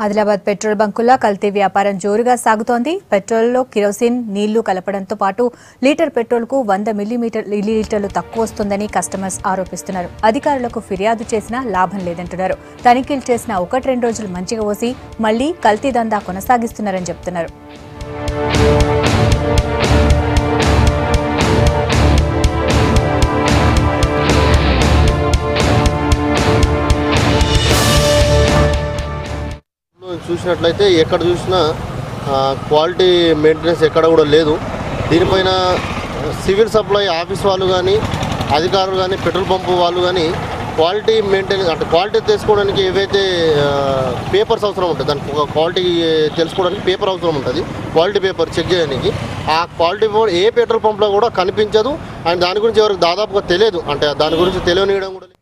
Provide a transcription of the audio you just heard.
Adilabad petrol బంకుల్లో కల్తీ వ్యాపారం జోరుగా సాగుతోంది పెట్రోల్లో కిరోసిన్ నీళ్లు కలపడంతో పాటు లీటర్ పెట్రోల్కు వంద మిల్లీమీటర్ మిల్లీలీటర్లు తక్కువ వస్తుందని కస్టమర్స్ ఆరోపిస్తున్నారు అధికారులకు ఫిర్యాదు చేసినా లాభం లేదంటున్నారు తనిఖీలు చేసిన ఒకటి రెండు రోజులు మంచిగా పోసి మళ్లీ కల్తీ దందా కొనసాగిస్తున్నారని చెప్తున్నారు చూసినట్లయితే ఎక్కడ చూసినా ఆ, క్వాలిటీ మెయింటెనెన్స్ ఎక్కడ కూడా లేదు దీనిపైన సివిల్ సప్లై ఆఫీస్ వాళ్ళు కానీ అధికారులు కానీ పెట్రోల్ పంపు వాళ్ళు కానీ క్వాలిటీ మెయింటైన్ అంటే క్వాలిటీ తెలుసుకోవడానికి ఏవైతే పేపర్స్ అవసరం ఉంటుంది దానికి ఒక క్వాలిటీ తెలుసుకోవడానికి పేపర్ అవసరం ఉంటుంది క్వాలిటీ పేపర్ చెక్ చేయడానికి ఆ క్వాలిటీ పేపర్ ఏ పెట్రోల్ పంప్లో కూడా కనిపించదు అండ్ దాని గురించి ఎవరికి దాదాపుగా తెలియదు అంటే దాని గురించి తెలియనియడం కూడా లేదు.